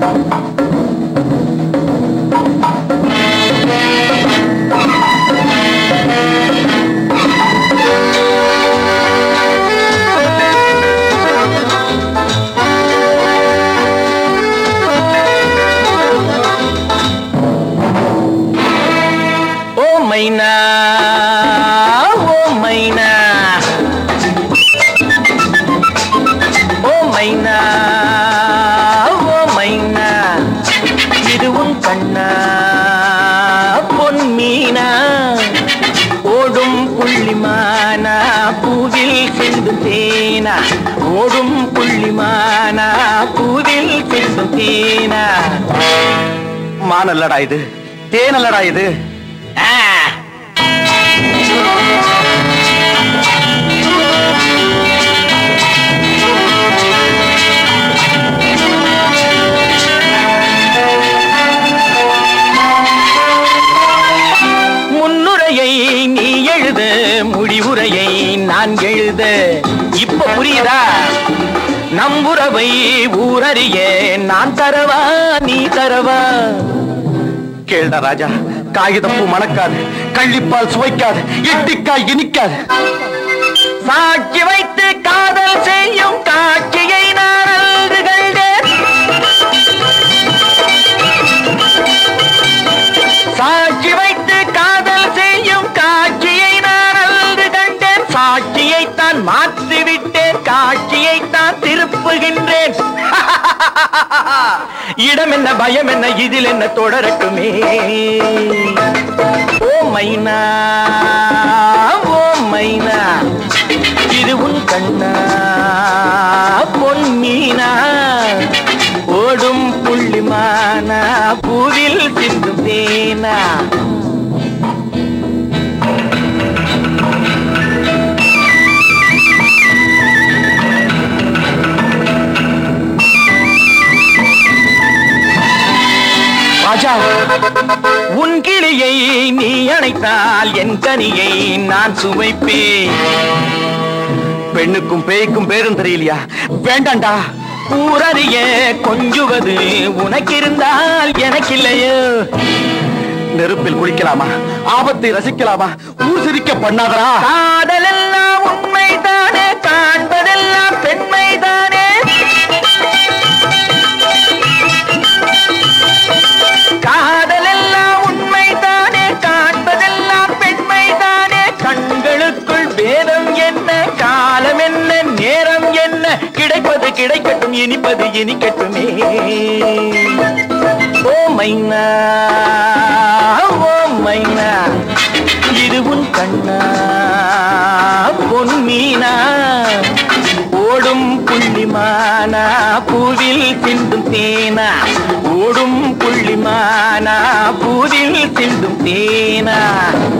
ஓ மைனா ஓ மைனா ஓ மைனா ஓ மைனா இது உன் கண்ணா பொன் மீனா ஓடும் புள்ளிமானா பூவில் செல்லும் தேனா ஓடும் புள்ளிமானா பூவில் செல்லும் தேனா மானல்லடா இது தேனல்லடா இது ஆ முன்னுரையை நீ எழுது முடிவுரையை நான் எழுத இப்ப புரியுதா நம்புறவை ஊரறிய நான் தரவா நீ தரவா கேளுடா ராஜா காகிதப்பூ மணக்காது கள்ளிப்பால் சுவைக்காது எட்டிக்காய் இனிக்காது சாட்சி வைத்து காதல் செய்யும் காட்சியை நான் அன்று கண்டேன் சாட்சி வைத்து காதல் செய்யும் காட்சியை நான் அன்று கண்டேன் சாட்சியை தான் மாற்றிவிட்டேன் காட்சியை தான் திருப்புகின்றேன் இடம் என்ன பயம் என்ன இதில் என்ன தொடரட்டுமே ஓ மைனா ஓ மைனா இது உன் கண்ணா பொன் மீனா ஓடும் புள்ளிமானா பூவில் சிந்தும் தேனா ராஜா உன் கிளியை நீ அணைத்தால் என் கனியை நான் சுவைப்பேன் பெண்ணுக்கும் பேய்க்கும் பேரும் தெரியலையா வேண்டாண்டா ஊரறிய கொஞ்சுவது உனக்கிருந்தால் எனக்கில்லையோ நெருப்பில் குளிக்கலாமா ஆபத்தை ரசிக்கலாமா ஊர் சிரிக்க பண்ணாதடா காதலெல்லாம் உண்மைதானே காண்பதெல்லாம் பெண்மைதானே காதலெல்லாம் உண்மைதானே காண்பதெல்லாம் பெண்மைதானே கண்களுக்குள் வேதம் என்ன காலம் என்ன நேரம் என்ன கிடைப்பது கிடைக்கட்டும் இனிப்பது இனிக்கட்டுமே ஓ மைனா ஓ மைனா இது உன் கண்ணா பொன் மீனா ஓடும் புள்ளிமானா பூவில் சிந்தும் தேனா ஓடும் புள்ளிமானா பூவில் சிந்தும் தேனா